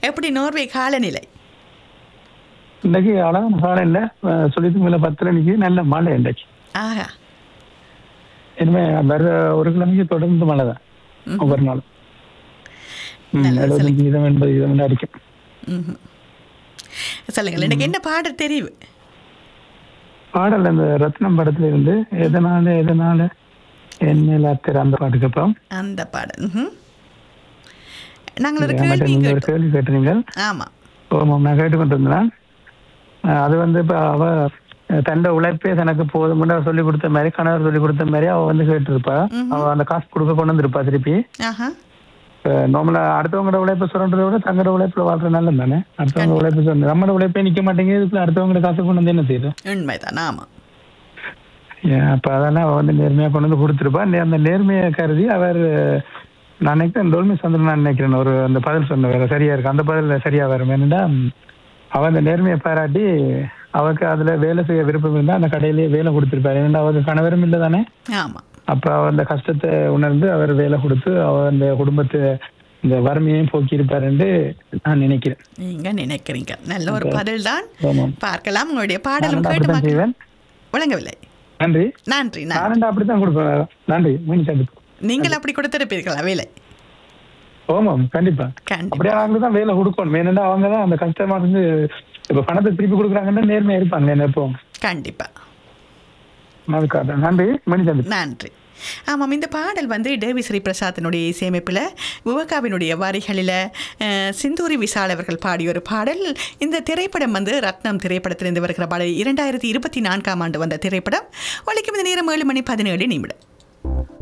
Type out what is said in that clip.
எப்படி நோர்வே காலநிலை இன்னைக்கு அழகான காலம் இல்லை சொல்லிட்டு மேல பத்து மணிக்கு நல்ல மழை இன்னைக்கு ஆஹா இனிமே வர்ற ஒரு கிழமைக்கு தொடர்ந்து மழை தான் ஒவ்வொரு நாளும் ம், நல்லது, எழுபத்தஞ்சு வீதம் எண்பது வீதம் அடிக்கும் ம்ஹும். சொல்லுங்கள் எனக்கு என்ன பாட தெரிவு பாடல் அந்த ரத்னம் படத்துல இருந்து எதனால எதனால என் மேல அக்கறை அந்த பாட்டுக்கு அப்புறம் அந்த பாடல் ம்ஹும். நாங்கள் ஒரு என்கிட்ட கேள்வி நீங்க ஒரு கேட்டோம் கேள்வி கேட்டீங்க ஆமாம் ஆமாம் நான் கேட்டுக்கொண்டிருந்தேன் அஹ் அது வந்து இப்போ அவ அஹ் தன்னோட உழைப்பே தனக்கு போதும்னு சொல்லி கொடுத்த மாதிரி கணவர் சொல்லி கொடுத்த மாதிரி அவ வந்து கேட்டிருப்பா அவ அந்த காசு கொடுக்க கொண்டு வந்திருப்பா திருப்பி ஆஹா நார்மலா அடுத்தவங்களோட உழைப்பை சொல்றதை விட தங்களோட உழைப்புல வாழ்ற நல்லது தானே அடுத்தவங்க உழைப்பு சொன்ன நம்மளோட உழைப்பே நிக்க மாட்டேங்குது இதுக்குள்ள அடுத்தவங்களோட காசு கொண்டு வந்து என்ன செய்யுது உண்மைதான் ஆமாம் ஏன் அப்ப அதெல்லாம் அவ வந்து நேர்மையா கொண்டு வந்து கொடுத்துருப்பா நே- அந்த நேர்மையை கருதி அவர் நான் நினைக்கிறேன் டோல்மி சந்திரன் நான் நினைக்கிறேன் ஒரு அந்த பதில் சொன்ன வேற சரியா இருக்கு அந்த பதில் சரியா வரும் என்னடா அவ அந்த நேர்மையை பாராட்டி அவருக்கு அதுல வேலை செய்ய விருப்பம் இருந்தா அந்த கடையிலேயே வேலை கொடுத்திருப்பாரு ஏன்னா அவருக்கு கணவரும் இல்லை தானே ஆமாம் அப்ப அவ அந்த கஷ்டத்தை உணர்ந்து அவர் வேலை கொடுத்து அவ அந்த குடும்பத்தை இந்த வறுமையையும் போக்கியிருப்பாருன்னு நான் நினைக்கிறேன் நீங்க நினைக்கிறீங்க நல்ல ஒரு பதில் தான் ஆமாம் பார்க்கலாம் உங்களுடைய நான் பாடலும் கேட்டு அப்படித்தான் மக்கள் செய்வேன் விளங்கவில்லை நன்றி நன்றி நன்றி நான் அப்படித்தான் கொடுப்பேன் நன்றி மீன் சந்திப்பு நீங்கள் அப்படி கொடுத்திருப்பீர்களா வேலை ஆமாம் கண்டிப்பா கண்டிப்பா அப்படியே அவங்க தான் வேலை கொடுக்கணும் ஏன்னா அவங்க தான் அந்த கஷ்டமா இருந்து இப்ப பணத்தை திருப்பி கொடுக்குறாங்கன்னா நேர்மையா இருப்பாங்க என்ன எப்போ கண்டிப்பா அதுக்காக நன்றி மணி சந்திப்பு நன்றி ஆமாம் இந்த பாடல் வந்து டேவி ஸ்ரீ பிரசாத்தினுடைய இசையமைப்பில் விவகாவினுடைய வரிகளில் அஹ், சிந்தூரி விஷால் அவர்கள் பாடிய ஒரு பாடல் இந்த திரைப்படம் வந்து ரத்னம் திரைப்படத்திலிருந்து வருகிற பாடல் இரண்டாயிரத்தி இருபத்தி நான்காம் ஆண்டு வந்த திரைப்படம் ஒழிக்கும் இந்த நேரம் ஏழு மணி பதினேழு நிமிடம்